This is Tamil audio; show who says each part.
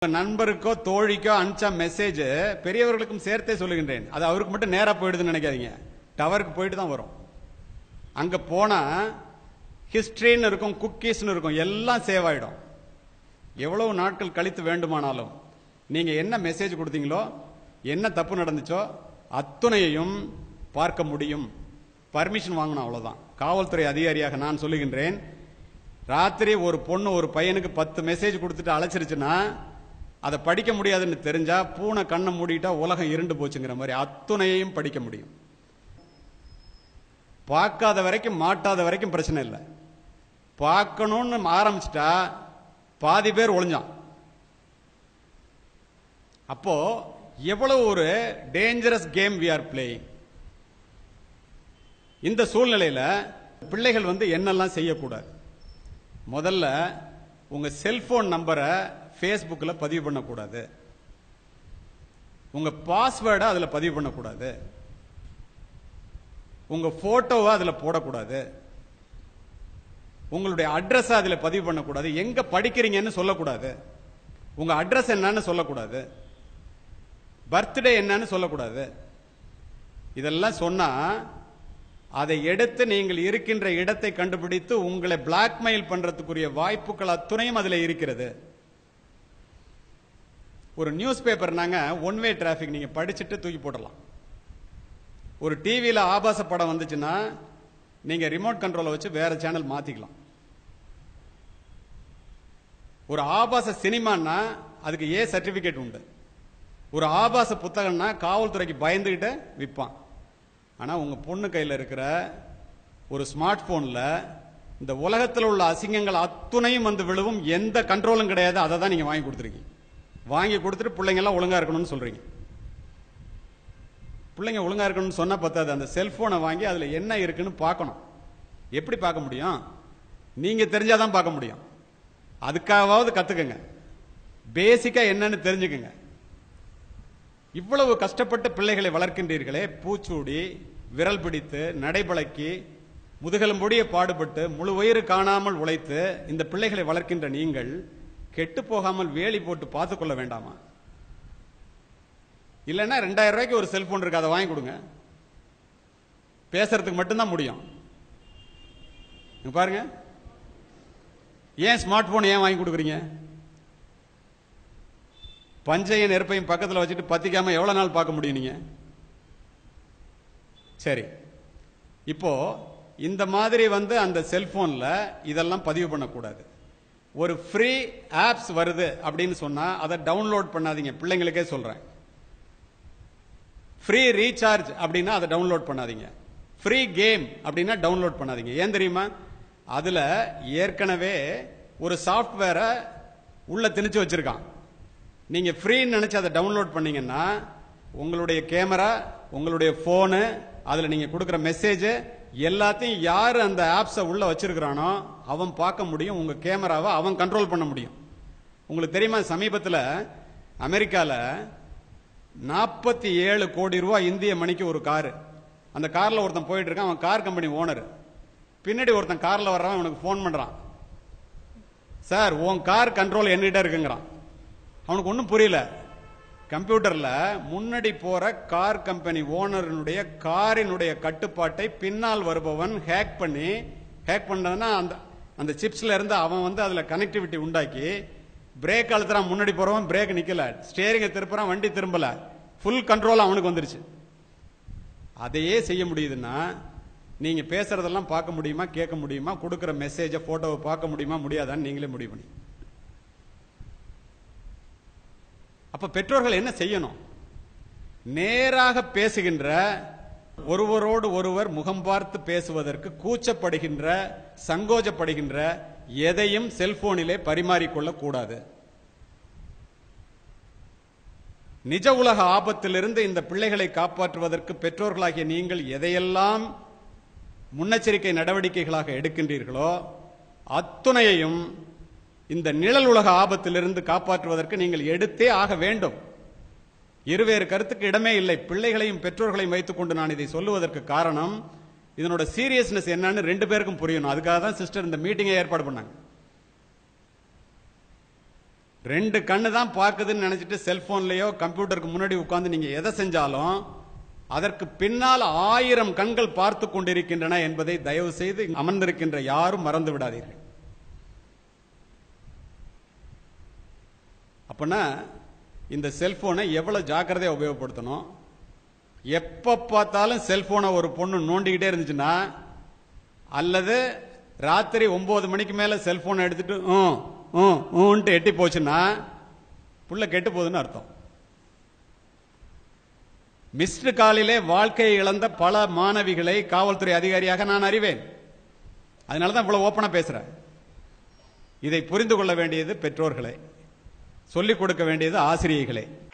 Speaker 1: நண்பருக்கோ தோழிக்கோ அனுப்பிச்ச மெசேஜ் பெரியவர்களுக்கும் சேர்த்தே சொல்லுகின்றேன் அது அவருக்கு மட்டும் நேரா போயிடுதுன்னு நினைக்காதீங்க டவருக்கு போயிட்டு தான் வரும் அங்க போனா ஹிஸ்டரின்னு இருக்கும் குக்கீஸ்னு இருக்கும் எல்லாம் சேவ் ஆயிடும் எவ்வளவு நாட்கள் கழித்து வேண்டுமானாலும் நீங்க என்ன மெசேஜ் கொடுத்தீங்களோ என்ன தப்பு நடந்துச்சோ அத்துணையையும் பார்க்க முடியும் பர்மிஷன் வாங்கணும் அவ்வளவுதான் காவல்துறை அதிகாரியாக நான் சொல்லுகின்றேன் ராத்திரி ஒரு பொண்ணு ஒரு பையனுக்கு பத்து மெசேஜ் கொடுத்துட்டு அழைச்சிருச்சுன்னா அதை படிக்க முடியாதுன்னு தெரிஞ்சா பூனை கண்ணை மூடிட்டா உலகம் இருண்டு போச்சுங்கிற மாதிரி அத்துணையையும் படிக்க முடியும் பார்க்காத வரைக்கும் மாட்டாத வரைக்கும் பிரச்சனை இல்லை பார்க்கணும்னு ஆரம்பிச்சிட்டா பாதி பேர் ஒளிஞ்சான் அப்போ எவ்வளவு ஒரு dangerous game we are playing இந்த சூழ்நிலையில பிள்ளைகள் வந்து என்னெல்லாம் செய்யக்கூடாது முதல்ல உங்க செல்போன் நம்பரை ஃபேஸ்புக்கில் பதிவு பண்ணக்கூடாது உங்க பாஸ்வேர்டை அதுல பதிவு பண்ணக்கூடாது உங்க போட்டோவை அதுல போடக்கூடாது உங்களுடைய அட்ரஸ் அதுல பதிவு பண்ணக்கூடாது எங்க படிக்கிறீங்கன்னு சொல்லக்கூடாது உங்க அட்ரஸ் என்னன்னு சொல்லக்கூடாது பர்த்டே என்னன்னு சொல்லக்கூடாது இதெல்லாம் சொன்னா அதை எடுத்து நீங்கள் இருக்கின்ற இடத்தை கண்டுபிடித்து உங்களை பிளாக்மெயில் பண்றதுக்குரிய வாய்ப்புகள் அத்துணையும் அதுல இருக்கிறது ஒரு நியூஸ் பேப்பர்னாங்க ஒன் வே டிராபிக் நீங்க படிச்சுட்டு தூக்கி போடலாம் ஒரு டிவியில ஆபாச படம் வந்துச்சுன்னா நீங்க ரிமோட் கண்ட்ரோலை வச்சு வேற சேனல் மாத்திக்கலாம் ஒரு ஆபாச சினிமான்னா அதுக்கு ஏ சர்டிபிகேட் உண்டு ஒரு ஆபாச புத்தகம்னா காவல்துறைக்கு பயந்துகிட்டு விற்பான் ஆனா உங்க பொண்ணு கையில இருக்கிற ஒரு ஸ்மார்ட் போன்ல இந்த உலகத்தில் உள்ள அசிங்கங்கள் அத்துணையும் வந்து விழுவும் எந்த கண்ட்ரோலும் கிடையாது அதை தான் நீங்க வாங்கி கொடுத்துருக்கீங்க வாங்கி கொடுத்துட்டு பிள்ளைங்க எல்லாம் ஒழுங்கா இருக்கணும்னு சொல்றீங்க பிள்ளைங்க ஒழுங்கா இருக்கணும்னு சொன்னா பத்தாது அந்த செல்போனை வாங்கி அதுல என்ன இருக்குன்னு பார்க்கணும் எப்படி பார்க்க முடியும் நீங்க தெரிஞ்சாதான் பார்க்க முடியும் அதுக்காவது கத்துக்கங்க பேசிக்கா என்னன்னு தெரிஞ்சுக்கங்க இவ்வளவு கஷ்டப்பட்டு பிள்ளைகளை வளர்க்கின்றீர்களே பூச்சூடி விரல் பிடித்து நடைபழக்கி முதுகெலும்பொடிய பாடுபட்டு முழு வயிறு காணாமல் உழைத்து இந்த பிள்ளைகளை வளர்க்கின்ற நீங்கள் கெட்டு போகாமல் வேலி போட்டு பார்த்துக் கொள்ள வேண்டாமா இல்லைன்னா ரெண்டாயிரம் ரூபாய்க்கு ஒரு செல்போன் இருக்கு அதை வாங்கி கொடுங்க பேசுறதுக்கு மட்டும்தான் முடியும் இங்க பாருங்க ஏன் ஸ்மார்ட் போன் ஏன் வாங்கி கொடுக்குறீங்க பஞ்சையும் நெருப்பையும் பக்கத்தில் வச்சுட்டு பத்திக்காம எவ்வளவு நாள் பார்க்க முடியும் நீங்க சரி இப்போ இந்த மாதிரி வந்து அந்த செல்போன்ல இதெல்லாம் பதிவு பண்ணக்கூடாது ஒரு ஃப்ரீ ஆப்ஸ் வருது அப்படின்னு சொன்னா அதை டவுன்லோட் பண்ணாதீங்க பிள்ளைங்களுக்கே சொல்றேன் ஃப்ரீ ரீசார்ஜ் அப்படின்னா அதை டவுன்லோட் பண்ணாதீங்க ஃப்ரீ கேம் அப்படின்னா டவுன்லோட் பண்ணாதீங்க ஏன் தெரியுமா அதுல ஏற்கனவே ஒரு சாஃப்ட்வேரை உள்ள திணிச்சு வச்சிருக்கான் நீங்க ஃப்ரீன்னு நினைச்சு அதை டவுன்லோட் பண்ணீங்கன்னா உங்களுடைய கேமரா உங்களுடைய போனு அதுல நீங்க கொடுக்குற மெசேஜ் எல்லாத்தையும் யார் அந்த ஆப்ஸை உள்ள வச்சிருக்கிறானோ அவன் பார்க்க முடியும் உங்க கேமராவை அவன் கண்ட்ரோல் பண்ண முடியும் உங்களுக்கு தெரியுமா சமீபத்தில் அமெரிக்கால நாற்பத்தி ஏழு கோடி ரூபாய் இந்திய மணிக்கு ஒரு காரு அந்த கார்ல ஒருத்தன் போயிட்டு இருக்கான் அவன் கார் கம்பெனி ஓனர் பின்னாடி ஒருத்தன் கார்ல வர்றவன் அவனுக்கு ஃபோன் பண்றான் சார் உன் கார் கண்ட்ரோல் என்கிட்ட இருக்குங்கிறான் அவனுக்கு ஒன்றும் புரியல கம்ப்யூட்டர்ல முன்னாடி போற கார் கம்பெனி ஓனரினுடைய காரினுடைய கட்டுப்பாட்டை பின்னால் வருபவன் ஹேக் பண்ணி ஹேக் பண்ணதுன்னா அந்த அந்த சிப்ஸ்ல இருந்து அவன் வந்து அதுல கனெக்டிவிட்டி உண்டாக்கி பிரேக் அழுத்துறான் முன்னாடி போறவன் பிரேக் நிக்கல ஸ்டேரிங்கை திருப்புறான் வண்டி திரும்பல ஃபுல் கண்ட்ரோல் அவனுக்கு வந்துருச்சு அதையே செய்ய முடியுதுன்னா நீங்க பேசுறதெல்லாம் பார்க்க முடியுமா கேட்க முடியுமா கொடுக்கிற மெசேஜை போட்டோவை பார்க்க முடியுமா முடியாதான்னு நீங்களே முடிவு பண்ணி அப்ப பெற்றோர்கள் என்ன செய்யணும் நேராக பேசுகின்ற ஒருவரோடு ஒருவர் முகம் பார்த்து பேசுவதற்கு கூச்சப்படுகின்ற சங்கோஜப்படுகின்ற எதையும் செல்போனிலே பரிமாறிக்கொள்ளக் கூடாது நிஜ உலக ஆபத்திலிருந்து இந்த பிள்ளைகளை காப்பாற்றுவதற்கு பெற்றோர்களாகிய நீங்கள் எதையெல்லாம் முன்னெச்சரிக்கை நடவடிக்கைகளாக எடுக்கின்றீர்களோ அத்துணையையும் இந்த நிழல் உலக ஆபத்திலிருந்து காப்பாற்றுவதற்கு நீங்கள் எடுத்தே ஆக வேண்டும் இருவேறு கருத்துக்கு இடமே இல்லை பிள்ளைகளையும் பெற்றோர்களையும் வைத்துக்கொண்டு நான் இதை சொல்லுவதற்கு காரணம் இதனோட சீரியஸ்னஸ் என்னன்னு ரெண்டு பேருக்கும் புரியணும் அதுக்காக தான் சிஸ்டர் இந்த மீட்டிங்கை ஏற்பாடு பண்ணாங்க ரெண்டு கண்ணு தான் பார்க்குதுன்னு நினைச்சிட்டு செல்போன்லயோ கம்ப்யூட்டருக்கு முன்னாடி உட்கார்ந்து நீங்க எதை செஞ்சாலும் அதற்கு பின்னால் ஆயிரம் கண்கள் பார்த்து கொண்டிருக்கின்றன என்பதை தயவு செய்து அமர்ந்திருக்கின்ற யாரும் மறந்து விடாதீர்கள் அப்பனா இந்த செல்போனை எவ்வளவு ஜாக்கிரதையா உபயோகப்படுத்தணும் எப்ப பார்த்தாலும் செல்போனை ஒரு பொண்ணு நோண்டிக்கிட்டே இருந்துச்சுன்னா அல்லது ராத்திரி ஒன்பது மணிக்கு மேல செல்போனை எடுத்துட்டு "ம், ம், ம்ன்ட்டு எட்டி போச்சுன்னா புள்ள கெட்டு போகுதுன்னு அர்த்தம் மிஸ்டு காலிலே வாழ்க்கையை இழந்த பல மாணவிகளை காவல்துறை அதிகாரியாக நான் அறிவேன் அதனால தான் இவ்வளவு ஓப்பனா பேசுறேன் இதை புரிந்து கொள்ள வேண்டியது பெற்றோர்களே சொல்லிக் கொடுக்க வேண்டியது ஆசிரியர்களே